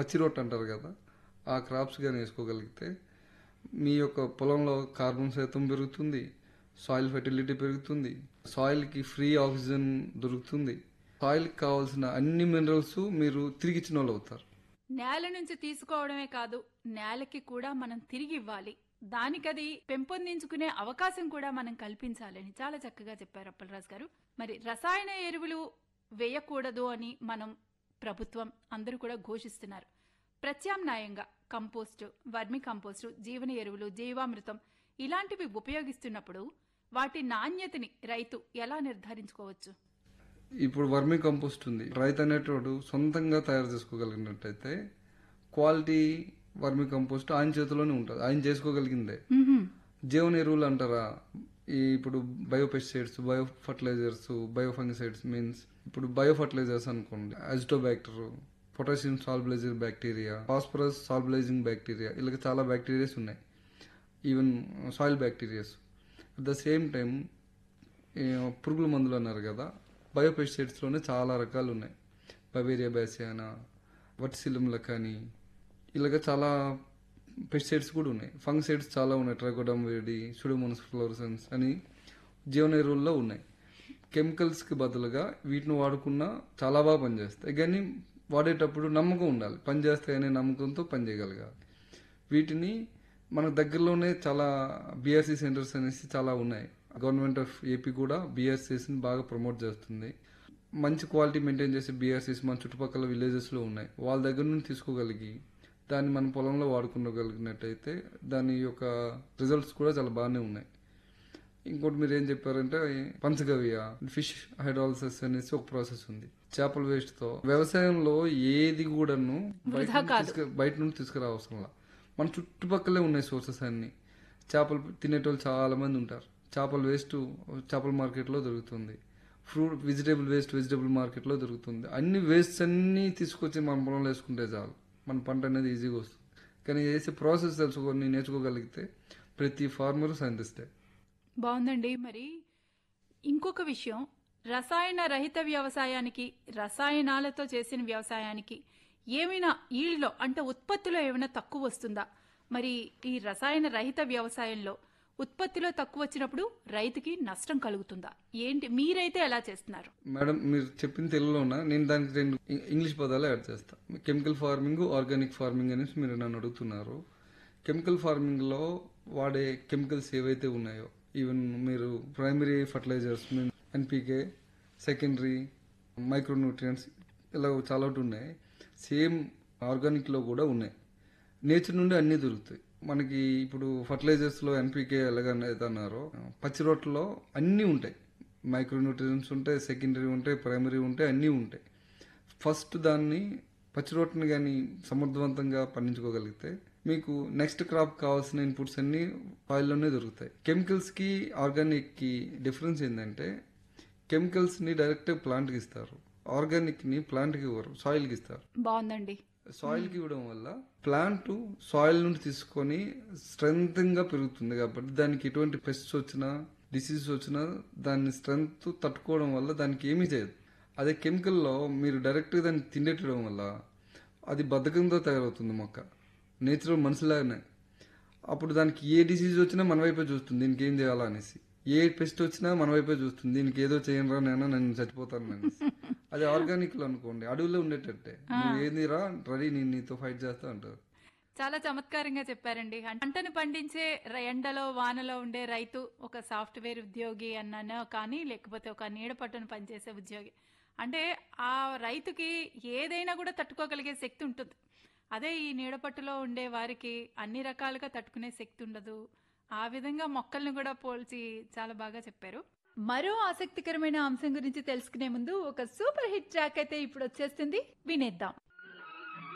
పచ్చి రొట్టె అంటారు కదా ఆ క్రాప్స్ కానీ వేసుకోగలిగితే మీ యొక్క పొలంలో కార్బన్ శాతం పెరుగుతుంది సాయిల్ ఫెర్టిలిటీ పెరుగుతుంది సాయిల్కి ఫ్రీ ఆక్సిజన్ దొరుకుతుంది సాయిల్కి కావాల్సిన అన్ని మినరల్స్ మీరు తిరిగి ఇచ్చిన వాళ్ళు అవుతారు నేల నుంచి తీసుకోవడమే కాదు నేలకి కూడా మనం తిరిగి ఇవ్వాలి దానికది పెంపొందించుకునే అవకాశం కూడా మనం కల్పించాలని చాలా చక్కగా చెప్పారు అప్పలరాజు గారు మరి రసాయన ఎరువులు వేయకూడదు అని మనం ప్రభుత్వం అందరూ కూడా ఘోషిస్తున్నారు ప్రత్యామ్నాయంగా కంపోస్టు వర్మి కంపోస్టు జీవన ఎరువులు జీవామృతం ఇలాంటివి ఉపయోగిస్తున్నప్పుడు వాటి నాణ్యతని రైతు ఎలా నిర్ధారించుకోవచ్చు ఇప్పుడు వర్మీ కంపోస్ట్ ఉంది రైతు అనేటోడు సొంతంగా తయారు చేసుకోగలిగినట్టయితే క్వాలిటీ వర్మీ కంపోస్ట్ ఆయన చేతిలోనే ఉంటుంది ఆయన చేసుకోగలిగిందే జీవన ఎరువులు అంటారా ఈ ఇప్పుడు bio pesticides bio fertilisers bio fungicides means ఇప్పుడు బయో ఫర్టిలైజర్స్ అనుకోండి azotobacter potassium solubiliser bacteria phosphorus solubilising bacteria ఇలాగ చాలా బ్యాక్టీరియాస్ ఉన్నాయి even soil bacterias at the same time పురుగుల మందులు అన్నారు కదా బయో పెస్టిసైడ్స్లోనే చాలా రకాలు ఉన్నాయి బవేరియా బ్యాసియానా వర్టిసిలం లకాని ఇలాగ చాలా పెస్టిసైడ్స్ కూడా ఉన్నాయి ఫంగిసైడ్స్ చాలా ఉన్నాయి ట్రైకోడమ్ వేడి సుడోమోనస్ ఫ్లోరసెన్స్ అని జీవన ఎరువుల్లో ఉన్నాయి కెమికల్స్కి బదులుగా వీటిని వాడుకున్నా చాలా బాగా పనిచేస్తాయి కానీ వాడేటప్పుడు నమ్మకం ఉండాలి పనిచేస్తాయి అనే నమ్మకంతో పనిచేయగలగాలి వీటిని మన దగ్గరలోనే చాలా బీఆర్సీ సెంటర్స్ అనేసి చాలా ఉన్నాయి గవర్నమెంట్ ఆఫ్ ఏపీ కూడా బీఆర్సీస్ని బాగా ప్రమోట్ చేస్తుంది మంచి క్వాలిటీ మెయింటైన్ చేసే బీఆర్సీస్ మన చుట్టుపక్కల విలేజెస్లో ఉన్నాయి వాళ్ళ దగ్గర నుండి తీసుకోగలిగి దాన్ని మన పొలంలో వాడుకోగలిగినట్టయితే దాని యొక్క రిజల్ట్స్ కూడా చాలా బాగానే ఉన్నాయి ఇంకోటి మీరు ఏం చెప్పారంటే పంచగవ్య ఫిష్ హైడ్రాలసిస్ అనేసి ఒక ప్రాసెస్ ఉంది చేపల వేస్ట్ తో వ్యవసాయంలో ఏది కూడాను బయట వృధా నుండి కాదు. తీసుకు- బయట నుండి తీసుకురావసరంలా మన చుట్టుపక్కలే ఉన్నాయి సోర్సెస్ అన్ని చేపలు తినేటోళ్ళు చాలా మంది ఉంటారు చేపల వేస్ట్ చేపల మార్కెట్లో దొరుకుతుంది ఫ్రూట్ వెజిటేబుల్ వేస్ట్ వెజిటేబుల్ మార్కెట్లో దొరుకుతుంది అన్ని వేస్ట్ అన్ని తీసుకొచ్చి మన పొలంలో వేసుకుంటే చాలు మన పంట అనేది ఈజీగా వస్తుంది కానీ చేసే ప్రాసెస్ తెలుసుకొని నేర్చుకోగలిగితే ప్రతి ఫార్మర్ సైంటిస్టే బాగుందండి మరి ఇంకొక విషయం రసాయన రహిత వ్యవసాయానికి రసాయనాలతో చేసిన వ్యవసాయానికి ఏమైనా ఈళ్ళలో అంటే ఉత్పత్తిలో ఏమైనా తక్కువ వస్తుందా మరి ఈ రసాయన రహిత వ్యవసాయంలో ఉత్పత్తిలో తక్కువ వచ్చినప్పుడు రైతుకి నష్టం కలుగుతుందా ఏంటి మీరైతే ఎలా చేస్తున్నారు మేడం మీరు చెప్పిన తెలుగులోనా నేను దానికి రెండు ఇ- ఇంగ్లీష్ పదాలు యాడ్ చేస్తా కెమికల్ ఫార్మింగ్ ఆర్గానిక్ ఫార్మింగ్ అనేసి మీరు నన్ను అడుగుతున్నారు కెమికల్ ఫార్మింగ్ లో వాడే కెమికల్స్ ఏవైతే ఉన్నాయో ఈవెన్ మీరు primary fertilisers NPK secondary micronutrients ఇలా చాలా ఒకటి ఉన్నాయి సేమ్ ఆర్గానిక్ లో కూడా ఉన్నాయి నేచర్ నుండి అన్నీ దొరుకుతాయి మనకి ఇప్పుడు ఫర్టిలైజర్స్ లో ఎన్పికే ఎలాగైతే అన్నారో పచ్చి రొట్టెలో అన్నీ ఉంటాయి మైక్రోన్యూట్రియన్స్ ఉంటాయి సెకండరీ ఉంటాయి ప్రైమరీ ఉంటాయి అన్నీ ఉంటాయి ఫస్ట్ దాన్ని పచ్చి రొట్టెని కానీ సమర్థవంతంగా పండించుకోగలిగితే మీకు నెక్స్ట్ క్రాప్ కావాల్సిన ఇన్పుట్స్ అన్ని సాయిల్లోనే దొరుకుతాయి కెమికల్స్ కి ఆర్గానిక్ కి డిఫరెన్స్ ఏంటంటే కెమికల్స్ ని డైరెక్ట్ ప్లాంట్ కి ఇస్తారు ఆర్గానిక్ ని ప్లాంట్ కి ఇవ్వరు సాయిల్ కి ఇస్తారు బాగుందండి సాయిల్ కి ఇవ్వడం వల్ల ప్లాంట్ సాయిల్ నుండి తీసుకొని స్ట్రెంగ్ గా పెరుగుతుంది కాబట్టి దానికి ఎటువంటి పెస్ట్స్ వచ్చినా డిసీజ్ వచ్చినా దాని స్ట్రెంగ్త్ తట్టుకోవడం వల్ల దానికి ఏమీ చేయదు అదే కెమికల్లో మీరు డైరెక్ట్ గా దాన్ని తిండేటడం వల్ల అది బద్ధకంతో తయారవుతుంది మొక్క నేచురల్ మనిషిలాగానే అప్పుడు దానికి ఏ డిసీజ్ వచ్చినా మన వైపే చూస్తుంది దీనికి ఏం చేయాలా అనేసి ఏ పెస్ట్ వచ్చినా మన వైపే చూస్తుంది దీనికి ఏదో చేయను రా నేను నేను చచ్చిపోతాను అనేసి అది ఆర్గానిక్ లో అనుకోండి అడవిలో ఉండేటట్టే నువ్వు ఏంది రా రెడీ నేను నీతో ఫైట్ చేస్తా అంటారు చాలా చమత్కారంగా చెప్పారండి పంటను పండించే ర- ఎండలో వానలో ఉండే రైతు ఒక సాఫ్ట్వేర్ ఉద్యోగి అన్నానో కానీ లేకపోతే ఒక నీడ పట్టును పనిచేసే ఉద్యోగి అంటే ఆ రైతుకి ఏదైనా కూడా తట్టుకోగలిగే శక్తి ఉంటుంది అదే ఈ నీడపట్టులో ఉండే వారికి అన్ని రకాలుగా తట్టుకునే శక్తి ఉండదు ఆ విధంగా మొక్కల్ని కూడా పోల్చి చాలా బాగా చెప్పారు మరో ఆసక్తికరమైన అంశం గురించి తెలుసుకునే ముందు ఒక సూపర్ హిట్ ట్రాక్ అయితే ఇప్పుడు వచ్చేస్తుంది వినేద్దాం